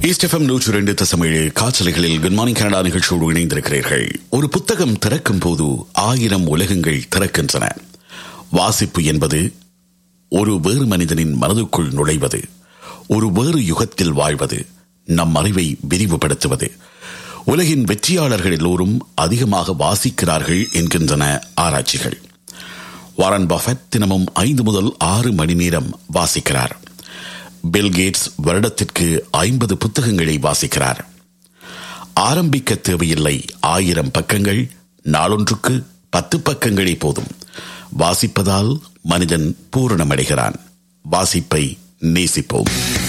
ஈஸ்டெஃபம் நூற்று ரெண்டு தசமேழு காற்றலைகளில் குட் மார்னிங் கனடா நிகழ்ச்சியோடு இணைந்திருக்கிறீர்கள் ஒரு புத்தகம் திறக்கும் போது ஆயிரம் உலகங்கள் திறக்கின்றன வாசிப்பு என்பது ஒரு வேறு மனிதனின் மனதுக்குள் நுழைவது ஒரு வேறு யுகத்தில் வாழ்வது நம் அறிவை விரிவுபடுத்துவது உலகின் வெற்றியாளர்கள் எல்லோரும் அதிகமாக வாசிக்கிறார்கள் என்கின்றன ஆராய்ச்சிகள் வாரன் பஃபட் தினமும் ஐந்து முதல் ஆறு மணி நேரம் வாசிக்கிறார் பில் கேட்ஸ் வருடத்திற்கு ஐம்பது புத்தகங்களை வாசிக்கிறார் ஆரம்பிக்க தேவையில்லை ஆயிரம் பக்கங்கள் நாளொன்றுக்கு பத்து பக்கங்களே போதும் வாசிப்பதால் மனிதன் பூரணமடைகிறான் வாசிப்பை நேசிப்போம்